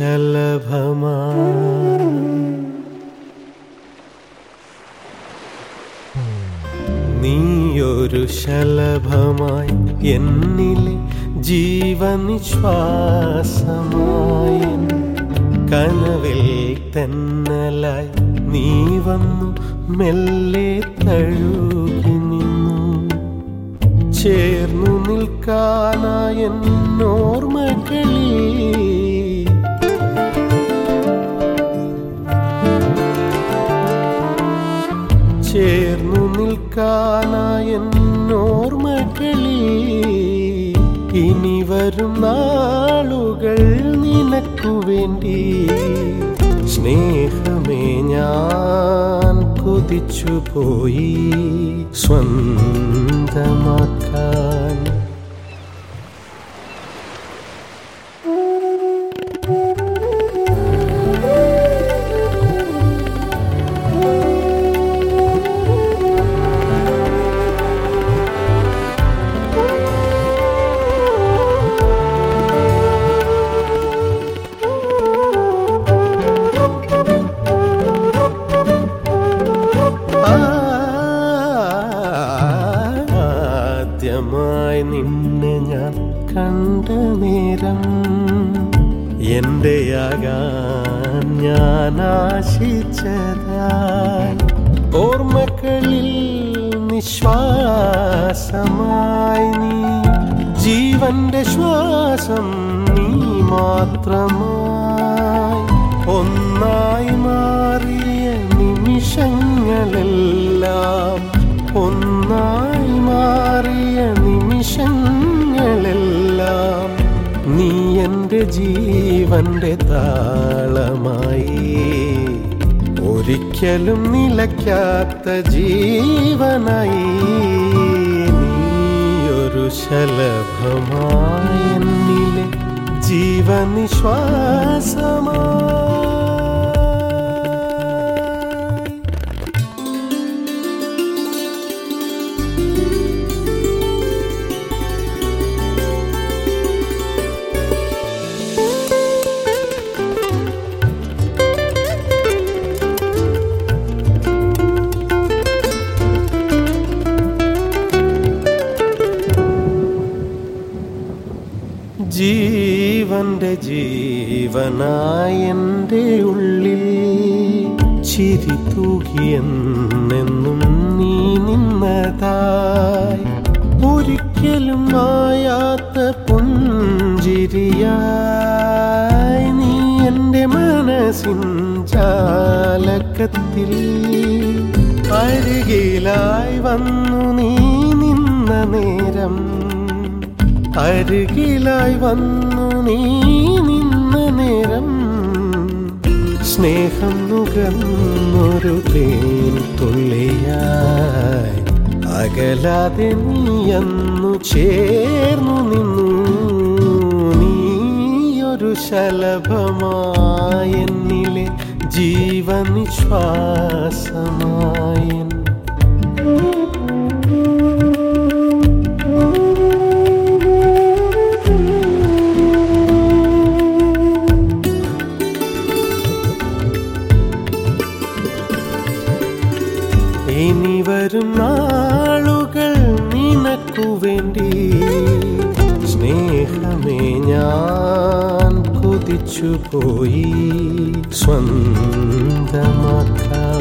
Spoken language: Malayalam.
ശലഭമാ നീയൊരു ശലഭമായി എന്നിലെ ജീവനിശ്വാസമായി കനവിൽ തെന്നലായി നീ വന്നു മെല്ലെ തഴുകി നിന്നു ചേർന്നു നിൽക്കാനായ എന്നോർമ്മകളിൽ ചേർന്നു നിൽക്കാനായ എന്നോർമ്മകളിൽ ഇനി വരും നാളുകൾ നിനക്കു വേണ്ടി സ്നേഹമേ ഞാൻ കൊതിച്ചു പോയി സ്വന്തമാക്കാൻ ആദ്യമായി നിന്നെ ഞാൻ കണ്ട നേരം എന്റെയാകാൻ ഞാൻ ആശിച്ചതായി ഓർമ്മകളിൽ നിശ്വാസമായി നീ ജീവന്റെ ശ്വാസം നീ മാത്രമായി ഒന്നായി മാറിയ നിമിഷങ്ങളെല്ലാം ഒന്നായി മാറിയ നിമിഷങ്ങളെല്ലാം നീ എൻ്റെ ജീവന്റെ താളമായി ഒരിക്കലും നിലയ്ക്കാത്ത ജീവനായി നീയൊരു ശലഭമായി എന്നിലെ ജീവനിശ്വാസമായി ജീവന്റെ ജീവനായ എൻ്റെ ഉള്ളിൽ ചിരി തൂകിയെന്നെന്നും നീ നിന്നതായി ഒരിക്കലും മായാത്ത പുഞ്ചിരിയായി നീ എൻ്റെ മനസ്സിൻ ജാലകത്തിൽ അരികിലായി വന്നു നീ നിന്ന നേരം അരികിലായി വന്നു നീ നിന്ന നേരം സ്നേഹം നുകർന്നൊരു തേൻ തുള്ളിയായി അകലാതെ നീയന്നു ചേർന്നു നിന്നു നീയൊരു ശലഭമായി എന്നിലെ ജീവനിശ്വാസമായി ഇനി വരും നാളുകൾ നിനക്കു വേണ്ടി സ്നേഹമേ ഞാൻ കൊതിച്ചു പോയി സ്വന്തമാക്കാൻ